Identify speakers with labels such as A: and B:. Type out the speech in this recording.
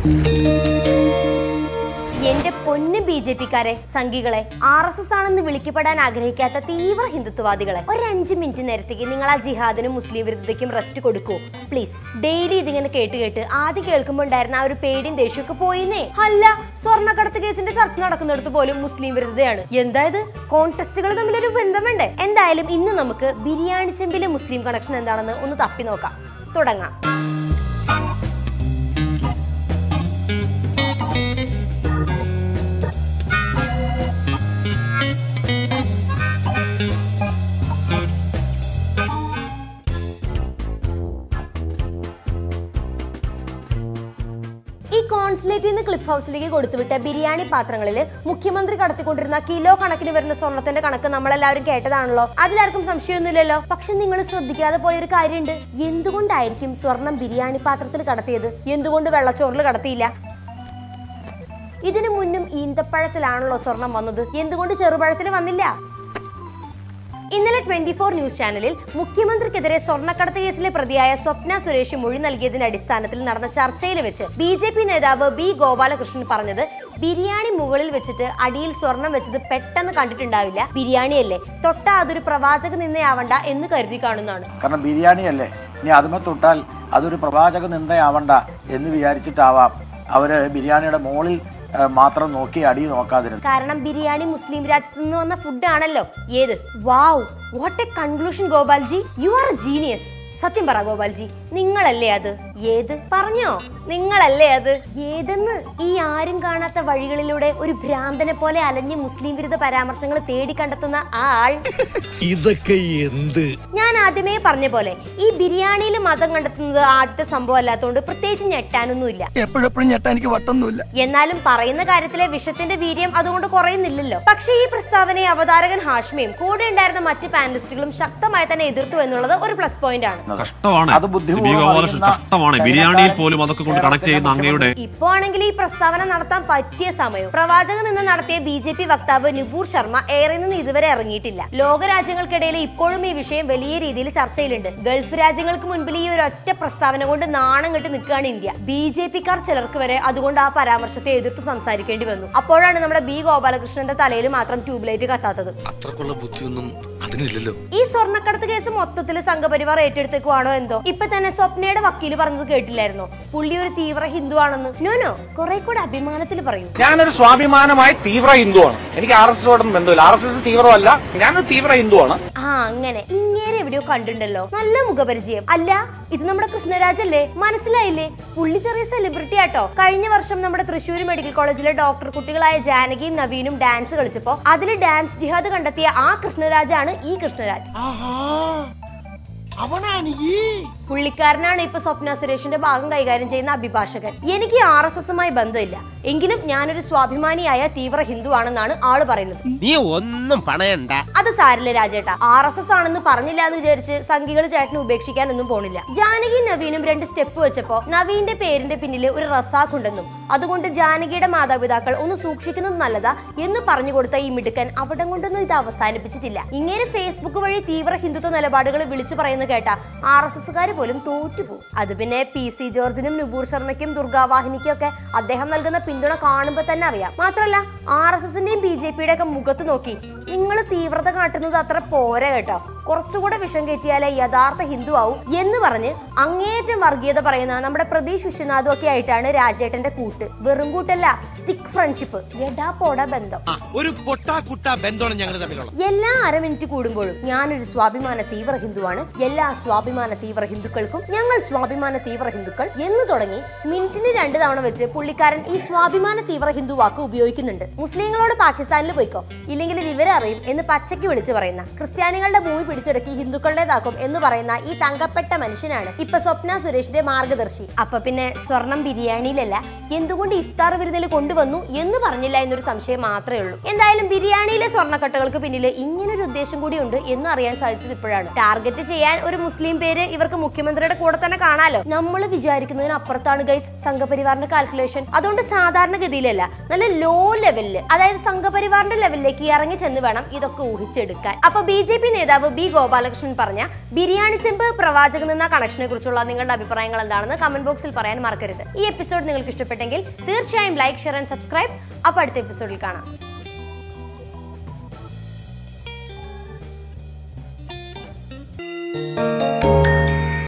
A: എന്റെ പൊന്ന് B J പിക്കാരെ സംഘികളെ ആർ എസ് എസ് ആണെന്ന് വിളിക്കപ്പെടാൻ ആഗ്രഹിക്കാത്ത തീവ്ര ഹിന്ദുത്വവാദികളെ ഒരു അഞ്ച് മിനിറ്റ് നേരത്തേക്ക് നിങ്ങൾ ആ ജിഹാദിനും മുസ്ലിം വിരുദ്ധതയ്ക്കും റെസ്റ്റ് കൊടുക്കൂ പ്ലീസ് ഡെയിലി ഇതിങ്ങനെ കേട്ട് കേട്ട് ആദ്യം കേൾക്കുമ്പോൾ ഉണ്ടായിരുന്ന ആ ഒരു പേടിയും ദേഷ്യമൊക്കെ പോയിന്നേ അല്ല സ്വർണ്ണക്കടത്ത് കേസിന്റെ ചർച്ച നടക്കുന്നിടത്ത് പോലും മുസ്ലിം വിരുദ്ധതയാണ് എന്തായത് കോൺടെസ്റ്റുകൾ തമ്മിലൊരു ബന്ധം വേണ്ടേ എന്തായാലും ഇന്ന് നമുക്ക് ബിരിയാണി ചെമ്പിലെ മുസ്ലിം കണക്ഷൻ എന്താണെന്ന് ഒന്ന് തപ്പി നോക്കാം തുടങ്ങാം ഈ കോൺസുലേറ്റിൽ നിന്ന് ക്ലിഫ് ഹൗസിലേക്ക് കൊടുത്തുവിട്ട ബിരിയാണി പാത്രങ്ങളിൽ മുഖ്യമന്ത്രി കടത്തിക്കൊണ്ടിരുന്ന കിലോ കണക്കിന് വരുന്ന സ്വർണത്തിന്റെ കണക്ക് നമ്മളെല്ലാവരും കേട്ടതാണല്ലോ അതിലാർക്കും സംശയമൊന്നുമില്ലല്ലോ പക്ഷെ നിങ്ങൾ ശ്രദ്ധിക്കാതെ പോയ ഒരു കാര്യമുണ്ട് എന്തുകൊണ്ടായിരിക്കും സ്വർണം ബിരിയാണി പാത്രത്തിൽ കടത്തിയത് എന്തുകൊണ്ട് വെള്ളച്ചോറിൽ കടത്തിയില്ല ഇതിനു മുന്നും ഈന്തപ്പഴത്തിലാണല്ലോ സ്വർണം വന്നത് എന്തുകൊണ്ട് ചെറുപഴത്തിൽ വന്നില്ല ഇന്നലെ ട്വന്റി ഫോർ ന്യൂസ് ചാനലിൽ മുഖ്യമന്ത്രിക്കെതിരെ സ്വർണ്ണക്കടത്ത് കേസിലെ പ്രതിയായ സ്വപ്ന സുരേഷ് മൊഴി നൽകിയതിന്റെ അടിസ്ഥാനത്തിൽ നടന്ന ചർച്ചയിൽ വെച്ച് ബി ജെ പി നേതാവ് ബി ഗോപാലകൃഷ്ണൻ പറഞ്ഞത് ബിരിയാണി മുകളിൽ വെച്ചിട്ട് അടിയിൽ സ്വർണം വെച്ചത് പെട്ടെന്ന് കണ്ടിട്ടുണ്ടാവില്ല ബിരിയാണിയല്ലേ തൊട്ടാ അതൊരു പ്രവാചക നിന്നയാവണ്ട എന്ന് കരുതി കാണുന്നതാണ്
B: കാരണം ബിരിയാണിയല്ലേ ഇനി അതുമേ തൊട്ടാൽ അതൊരു പ്രവാചക നിന്ദയാവണ്ട എന്ന് വിചാരിച്ചിട്ടാവാം അവര് ബിരിയാണിയുടെ മുകളിൽ ആ, മാത്രം നോക്കി അടി നോക്കാതിരുന്നു
A: കാരണം ബിരിയാണി മുസ്ലിം രാജ്യത്ത് നിന്ന് വന്ന ഫുഡ് ആണല്ലോ ഏത് wow what a conclusion Gopalji you are genius സത്യം പറ ഗോപാൽജി നിങ്ങളല്ലേ അത് ഏത് പറഞ്ഞോ നിങ്ങളല്ലേ അത് ഏതെന്ന് ഈ ആരും കാണാത്ത വഴികളിലൂടെ ഒരു ഭ്രാന്തനെ പോലെ അലഞ്ഞ് മുസ്ലിം വിരുദ്ധ പരാമർശങ്ങൾ തേടി കണ്ടെത്തുന്ന ആ ആൾ
C: ഇതൊക്കെ എന്ത്
A: ഞാൻ ആദ്യമേ പറഞ്ഞ പോലെ ഈ ബിരിയാണിയിൽ മതം കണ്ടെത്തുന്നത് ആദ്യത്തെ സംഭവം അല്ലാത്തതുകൊണ്ട് പ്രത്യേകിച്ച് ഞെട്ടാനൊന്നുമില്ല
D: എപ്പോഴെപ്പോഴും ഞെട്ടാൻ എനിക്ക് വട്ടൊന്നുമില്ല
A: എന്നാലും പറയുന്ന കാര്യത്തിലെ വിഷത്തിന്റെ വീര്യം അതുകൊണ്ട് കുറയുന്നില്ലല്ലോ പക്ഷേ ഈ പ്രസ്താവനയെ അവതാരകൻ ഹാഷ്മിയും കൂടെ ഉണ്ടായിരുന്ന മറ്റ് പാനലിസ്റ്റുകളും ശക്തമായി തന്നെ എതിർത്തു എന്നുള്ളത് ഒരു പ്ലസ് പോയിന്റ് ആണ്
E: കഷ്ടമാണ്
B: അത് ബുദ്ധിപൂർവ്വം
E: ബി ഗോപാലകൃഷ്ണൻ
B: അറിയുന്ന
E: കഷ്ടമാണ് ബിരിയാണിയിൽ പോലും അതൊക്കെ കൊണ്ട് കണക്ട് ചെയ്യുന്ന അങ്ങയുടെ
A: ഇപ്പോ ആണെങ്കിൽ ഈ പ്രസ്താവന നടത്താൻ പറ്റിയ സമയം പ്രവാചകൻ നിന്ന് നടത്തിയ ബി ജെ പി വക്താവ് നുപൂർ ശർമ്മ എയറിൽ നിന്ന് ഇതുവരെ ഇറങ്ങിയിട്ടില്ല ലോകരാജ്യങ്ങൾക്കിടയിൽ ഇപ്പോഴും ഈ വിഷയം വലിയ രീതിയിൽ ചർച്ചയിലുണ്ട് ഗൾഫ് രാജ്യങ്ങൾക്ക് മുൻപിൽ ഈ ഒരു ഒറ്റ പ്രസ്താവന കൊണ്ട് നാണം കെട്ട് നിൽക്കുകയാണ് ഇന്ത്യ ബി ജെ പിക്കാർ ചിലർക്ക് വരെ അതുകൊണ്ട് ആ പരാമർശത്തെ എതിർത്ത് സംസാരിക്കേണ്ടി വന്നു അപ്പോഴാണ് നമ്മുടെ ബി ഗോപാലകൃഷ്ണന്റെ തലയിൽ മാത്രം ട്യൂബ്ലൈറ്റ് കത്താത്തത്
C: അത്രക്കുള്ള ബുദ്ധിയൊന്നും അതിനില്ലല്ലോ
A: ഈ സ്വർണ്ണക്കടത്ത് കേസ് മൊത്തത്തിൽ സംഘപരിവാർ ഏറ്റെടുത്തേക്കുവാണോ എന്തോ ഇപ്പൊ തന്നെ സ്വപ്നയുടെ വക്കീല് പറഞ്ഞത് കേട്ടില്ലായിരുന്നോ പുള്ളി ഒരു തീവ്ര ഹിന്ദു ആണെന്ന് നോ നോ കുറെ കൂടെ അഭിമാനത്തിൽ പറയൂ
F: ഞാനൊരു സ്വാഭിമാനമായ തീവ്ര ഹിന്ദുവാണ് എനിക്ക് ആർ എസ് എസോടും ബന്ധമില്ല ആർ എസ് എസ് തീവ്രമല്ല ഞാനൊരു തീവ്ര ഹിന്ദുവാണ്
A: ആ അങ്ങനെ ഇങ്ങേരെ എവിടെയോ കണ്ടിട്ടുണ്ടല്ലോ നല്ല മുഖപരിചയം അല്ല ഇത് നമ്മുടെ കൃഷ്ണരാജല്ലേ മനസ്സിലായില്ലേ പുള്ളി ചെറിയ സെലിബ്രിറ്റി ആട്ടോ കഴിഞ്ഞ വർഷം നമ്മുടെ തൃശ്ശൂർ മെഡിക്കൽ കോളേജിലെ ഡോക്ടർ കുട്ടികളായ ജാനകിയും നവീനും ഡാൻസ് കളിച്ചപ്പോ അതിൽ ഡാൻസ് ജിഹാദ് കണ്ടെത്തിയ ആ കൃഷ്ണരാജാണ് ഈ കൃഷ്ണരാജ്
C: അവനാണ് ഈ
A: പുള്ളിക്കാരനാണ് ഇപ്പൊ സ്വപ്ന സുരേഷിന്റെ ഭാഗം കൈകാര്യം ചെയ്യുന്ന അഭിഭാഷകൻ എനിക്ക് ആർ എസ് എസുമായി ബന്ധമില്ല എങ്കിലും ഞാനൊരു സ്വാഭിമാനിയായ തീവ്ര ഹിന്ദു ആണെന്നാണ് ആള് പറയുന്നത്
G: നീ ഒന്നും പണയണ്ട
A: അത് സാരില്ല രാജേട്ട ആർ എസ് എസ് ആണെന്ന് പറഞ്ഞില്ല എന്ന് വിചാരിച്ച് സംഘികൾ ചേട്ടനെ ഉപേക്ഷിക്കാനൊന്നും പോണില്ല ജാനകി നവീനും രണ്ട് സ്റ്റെപ്പ് വെച്ചപ്പോ നവീന്റെ പേരിന്റെ പിന്നിൽ ഒരു റസാഖ് ഉണ്ടെന്നും അതുകൊണ്ട് ജാനകിയുടെ മാതാപിതാക്കൾ ഒന്ന് സൂക്ഷിക്കുന്നത് നല്ലതാ എന്ന് പറഞ്ഞു കൊടുത്ത ഈ മിടുക്കൻ അവിടെ കൊണ്ടൊന്നും ഇത് അവസാനിപ്പിച്ചിട്ടില്ല ഇങ്ങനെ ഫേസ്ബുക്ക് വഴി തീവ്ര ഹിന്ദുത്വ നിലപാടുകൾ വിളിച്ചു പറയുന്ന കേട്ട ആർ എസ് എസ്സുകാർ പോലും തോറ്റുപോകും അത് പിന്നെ പി സി ജോർജിനും നുപൂർ ശർമ്മയ്ക്കും ദുർഗാവാഹിനിക്കും ഒക്കെ അദ്ദേഹം നൽകുന്ന പിന്തുണ കാണുമ്പോൾ തന്നെ അറിയാം മാത്രമല്ല ആർ എസ് എസിന്റെയും ബി ജെ പിയുടെ ഒക്കെ മുഖത്ത് നോക്കി നിങ്ങൾ തീവ്രത കാട്ടുന്നത് അത്ര പോരാ കേട്ടോ കുറച്ചുകൂടെ വിഷം കയറ്റിയാലേ യഥാർത്ഥ ഹിന്ദു ആവും എന്ന് പറഞ്ഞ് അങ്ങേയറ്റം വർഗീയത പറയുന്ന നമ്മുടെ പ്രതീഷ് വിശ്വനാഥും ഒക്കെ ആയിട്ടാണ് രാജേട്ടന്റെ കൂട്ട് വെറും കൂട്ടല്ല തിക് ഫ്രണ്ട്ഷിപ്പ് എടാ പോടാ ബന്ധം
G: ഒരു പൊട്ടാ കുട്ട ബന്ധമാണ് ഞങ്ങൾ തമ്മിലുള്ള
A: എല്ലാ അര മിനിറ്റ് കൂടുമ്പോഴും ഞാനൊരു സ്വാഭിമാന തീവ്ര ഹിന്ദുവാണ് എല്ലാ സ്വാഭിമാന തീവ്ര ഹിന്ദുക്കൾക്കും ഞങ്ങൾ സ്വാഭിമാന തീവ്ര ഹിന്ദുക്കൾ എന്ന് തുടങ്ങി മിനിറ്റിന് രണ്ട് തവണ വെച്ച് പുള്ളിക്കാരൻ ഈ സ്വാഭിമാന തീവ്ര ഹിന്ദു വാക്ക് ഉപയോഗിക്കുന്നുണ്ട് മുസ്ലിങ്ങളോട് പാകിസ്ഥാനിൽ പോയിക്കോ ഇല്ലെങ്കിൽ വിവരം അറിയും എന്ന് പച്ചയ്ക്ക് വിളിച്ചു പറയുന്ന ക്രിസ്ത്യാനികളുടെ ഭൂമി പിടിച്ചെടുക്കി ഹിന്ദുക്കളുടേതാക്കും എന്ന് പറയുന്ന ഈ തങ്കപ്പെട്ട മനുഷ്യനാണ് ഇപ്പൊ സ്വപ്ന സുരേഷിന്റെ മാർഗദർശി അപ്പൊ പിന്നെ സ്വർണം ബിരിയാണിയിലല്ല എന്തുകൊണ്ട് ഇഫ്താർ വിരുന്നിൽ കൊണ്ടുവന്നു എന്ന് പറഞ്ഞില്ല എന്നൊരു സംശയം മാത്രമേ ഉള്ളൂ എന്തായാലും ബിരിയാണിയിലെ സ്വർണ്ണക്കട്ടകൾക്ക് പിന്നിൽ ഇങ്ങനൊരു ഉദ്ദേശം കൂടി ഉണ്ട് എന്ന് അറിയാൻ സാധിച്ചത് ഇപ്പോഴാണ് ടാർഗറ്റ് ചെയ്യാൻ ഒരു മുസ്ലിം പേര് ഇവർക്ക് മുഖ്യമന്ത്രിയുടെ കൂടെ തന്നെ കാണാലോ നമ്മൾ വിചാരിക്കുന്നതിന് അപ്പുറത്താണ് ഗൈസ് സംഘപരിവാറിന്റെ കാൽക്കുലേഷൻ അതുകൊണ്ട് സാധാരണഗതിയിലല്ല നല്ല ലോ ലെവലില് അതായത് സംഘപരിവാറിന്റെ ലെവലിലേക്ക് ഇറങ്ങി ചെന്ന് വേണം ഇതൊക്കെ ഊഹിച്ചെടുക്കാൻ അപ്പൊ ബി ജെ പി നേതാവ് ബി ഗോപാലകൃഷ്ണൻ പറഞ്ഞ ബിരിയാണി ചെമ്പ് പ്രവാചകൻ എന്ന കണക്ഷനെ കുറിച്ചുള്ള നിങ്ങളുടെ അഭിപ്രായങ്ങൾ എന്താണെന്ന് കമന്റ് ബോക്സിൽ പറയാൻ മറക്കരുത് ഈ എപ്പിസോഡ് നിങ്ങൾക്ക് ഇഷ്ടപ്പെട്ടെങ്കിൽ തീർച്ചയായും ലൈക്ക് ഷെയർ ആൻഡ് സബ്സ്ക്രൈബ് അപ്പോൾ അടുത്ത എപ്പിസോഡിൽ കാണാം